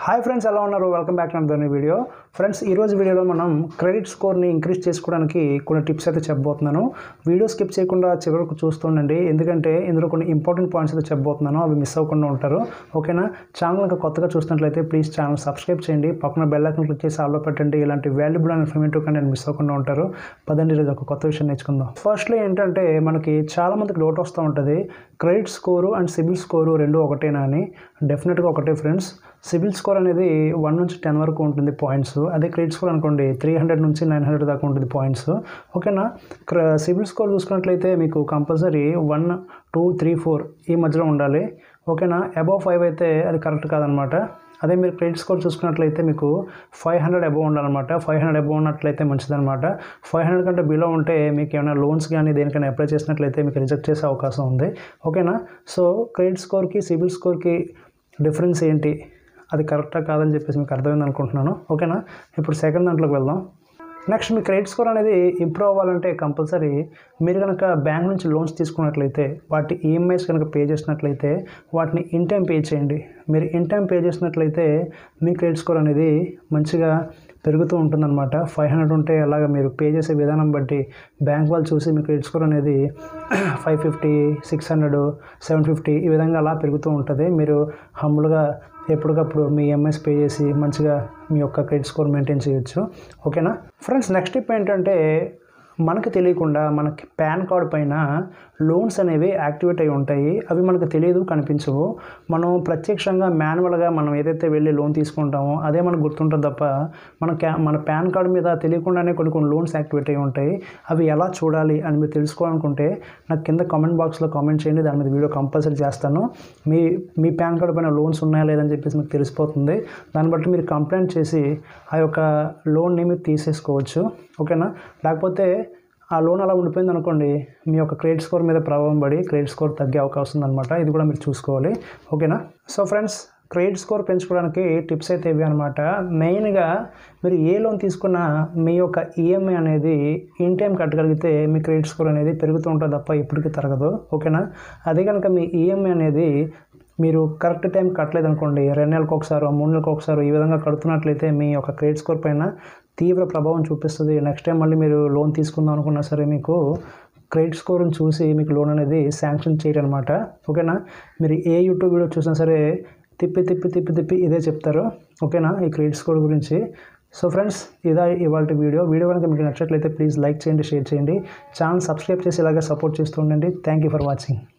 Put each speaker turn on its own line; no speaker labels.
hi friends ఎలా ఉన్నారు welcome back to Dhoni video friends ఈరోజు వీడియోలో మనం క్రెడిట్ స్కోర్ని ఇంక్రీజ్ చేసుకోవడానికి కొన్ని టిప్స్ అయితే చెప్పబోతున్నాను వీడియో స్కిప్ చేయకుండా చివరకు చూస్తుండండి ఎందుకంటే ఇందులో కొన్ని ఇంపార్టెంట్ పాయింట్స్ అయితే చెప్పబోతున్నాను అవి మిస్ అవ్వకుండా ఉంటారు ఓకేనా ఛానల్ ఇంకా కొత్తగా చూస్తున్నట్లయితే ప్లీజ్ ఛానల్ సబ్స్క్రైబ్ చేయండి పక్కన బెల్ ఐకాన్ క్లిక్ చేసి ఆల్లో పెట్టండి ఇలాంటి valuable and informative content miss అవ్వకుండా ఉంటారు పదండి ఈరోజు ఒక కొత్త విషయం నేర్చుకుందాం ఫస్ట్లో ఏంటంటే మనకి చాలా మందికి డౌట్ వస్తూ ఉంటుంది credit score and CIBIL score రెండు ఒకటేనా అని డెఫినెట్గా ఒకటే ఫ్రెండ్స్ సిబిల్ స్కోర్ అనేది వన్ నుంచి టెన్ వరకు ఉంటుంది పాయింట్స్ అదే క్రెడిట్ స్కోర్ అనుకోండి త్రీ హండ్రెడ్ నుంచి నైన్ హండ్రెడ్ దాకా ఉంటుంది పాయింట్స్ ఓకేనా సిబిల్ స్కోర్ చూసుకున్నట్లయితే మీకు compulsory one two three four ఈ మధ్యలో ఉండాలి ఓకేనా అబౌవ్ ఫైవ్ అయితే అది కరెక్ట్ కాదనమాట అదే మీరు క్రెడిట్ స్కోర్ చూసుకున్నట్లయితే మీకు ఫైవ్ హండ్రెడ్ అబౌవ్ ఉండాలన్నమాట ఫైవ్ హండ్రెడ్ అబౌవ్ ఉన్నట్లయితే మంచిదన్నమాట ఫైవ్ హండ్రెడ్ కంటే బిలో ఉంటే మీకు ఏమైనా లోన్స్ కానీ దేనికైనా అప్లై చేసినట్లయితే మీకు రిజెక్ట్ చేసే అవకాశం ఉంది ఓకేనా సో క్రెడిట్ స్కోర్కి సిబిల్ స్కోర్కి డిఫరెన్స్ ఏంటి అది కరెక్టా కాదని చెప్పేసి మీకు అర్థమైంది అనుకుంటున్నాను ఓకేనా ఇప్పుడు సెకండ్ దాంట్లోకి వెళ్దాం నెక్స్ట్ మీ క్రెడిట్ స్కోర్ అనేది ఇంప్రూవ్ అవ్వాలంటే కంపల్సరీ మీరు కనుక బ్యాంక్ నుంచి లోన్స్ తీసుకున్నట్లయితే వాటి ఈఎంఐస్ కనుక పే చేసినట్లయితే వాటిని ఇన్ టైం పే చేయండి మీరు ఇన్ టైం పే చేసినట్లయితే మీ క్రెడిట్ స్కోర్ అనేది మంచిగా పెరుగుతూ ఉంటుందన్నమాట ఫైవ్ హండ్రెడ్ ఉంటే అలాగ మీరు పే చేసే విధానం బట్టి బ్యాంక్ వాళ్ళు చూసి మీ క్రెడిట్ స్కోర్ అనేది five fifty six hundred seven fifty ఈ విధంగా అలా పెరుగుతూ ఉంటుంది మీరు హంబుల్గా ఎప్పటికప్పుడు మీ ఈఎంఐస్ పే చేసి మంచిగా మీ యొక్క క్రెడిట్ స్కోర్ మెయింటైన్ చేయొచ్చు ఓకేనా ఫ్రెండ్స్ నెక్స్ట్ టిప్ ఏంటంటే మనకు తెలియకుండా మనకి పాన్ కార్డ్ పైన లోన్స్ అనేవి యాక్టివేట్ అయి ఉంటాయి అవి మనకు తెలియదు కనిపించవు మనం ప్రత్యక్షంగా మాన్యువల్గా మనం ఏదైతే వెళ్ళి లోన్ తీసుకుంటామో అదే మనకు గుర్తుంటుంది తప్ప మన క్యా మన పాన్ కార్డ్ మీద తెలియకుండానే కొన్ని కొన్ని లోన్స్ యాక్టివేట్ అయి ఉంటాయి అవి ఎలా చూడాలి అని మీరు తెలుసుకోవాలనుకుంటే నాకు కింద కామెంట్ బాక్స్లో కామెంట్ చేయండి దాని మీద వీడియో కంపల్సరీ చేస్తాను మీ మీ పాన్ కార్డ్ పైన లోన్స్ ఉన్నాయా లేదని చెప్పేసి మీకు తెలిసిపోతుంది దాన్ని బట్టి మీరు కంప్లైంట్ చేసి ఆ యొక్క లోన్ని మీరు తీసేసుకోవచ్చు ఓకేనా లేకపోతే ఆ లోన్ అలా ఉండిపోయింది అనుకోండి మీ యొక్క క్రెడిట్ స్కోర్ మీద ప్రభావం పడి క్రెడిట్ స్కోర్ తగ్గే అవకాశం ఉందన్నమాట ఇది కూడా మీరు చూసుకోవాలి ఓకేనా సో ఫ్రెండ్స్ క్రెడిట్ స్కోర్ పెంచుకోవడానికి టిప్స్ అయితే ఇవి అనమాట మెయిన్గా మీరు ఏ లోన్ తీసుకున్నా మీ యొక్క ఈఎంఐ అనేది ఇన్ టైం కట్టగలిగితే మీ క్రెడిట్ స్కోర్ అనేది పెరుగుతూ ఉంటుంది తప్ప ఎప్పటికీ తరగదు ఓకేనా అదే కనుక మీ ఈఎంఐ అనేది మీరు కరెక్ట్ టైం కట్టలేదు అనుకోండి రెండు నెలలకు ఒకసారి మూడు నెలలకు ఒకసారి ఈ విధంగా కడుతున్నట్లయితే మీ యొక్క క్రెడిట్ స్కోర్ పైన తీవ్ర ప్రభావం చూపిస్తుంది నెక్స్ట్ టైం మళ్ళీ మీరు లోన్ తీసుకుందాం అనుకున్నా సరే మీకు క్రెడిట్ స్కోర్ని చూసి మీకు లోన్ అనేది శాంక్షన్ చేయరు అనమాట ఓకేనా మీరు ఏ యూట్యూబ్ వీడియో చూసినా సరే తిప్పి తిప్పి తిప్పి తిప్పి ఇదే చెప్తారు ఓకేనా ఈ క్రెడిట్ స్కోర్ గురించి సో ఫ్రెండ్స్ ఇదా ఇవాళ వీడియో వీడియో కనుక మీకు నచ్చట్లయితే ప్లీజ్ లైక్ చేయండి షేర్ చేయండి ఛానల్ సబ్స్క్రైబ్ చేసి ఇలాగే సపోర్ట్ చేస్తూ ఉండండి థ్యాంక్ యూ ఫర్ వాచింగ్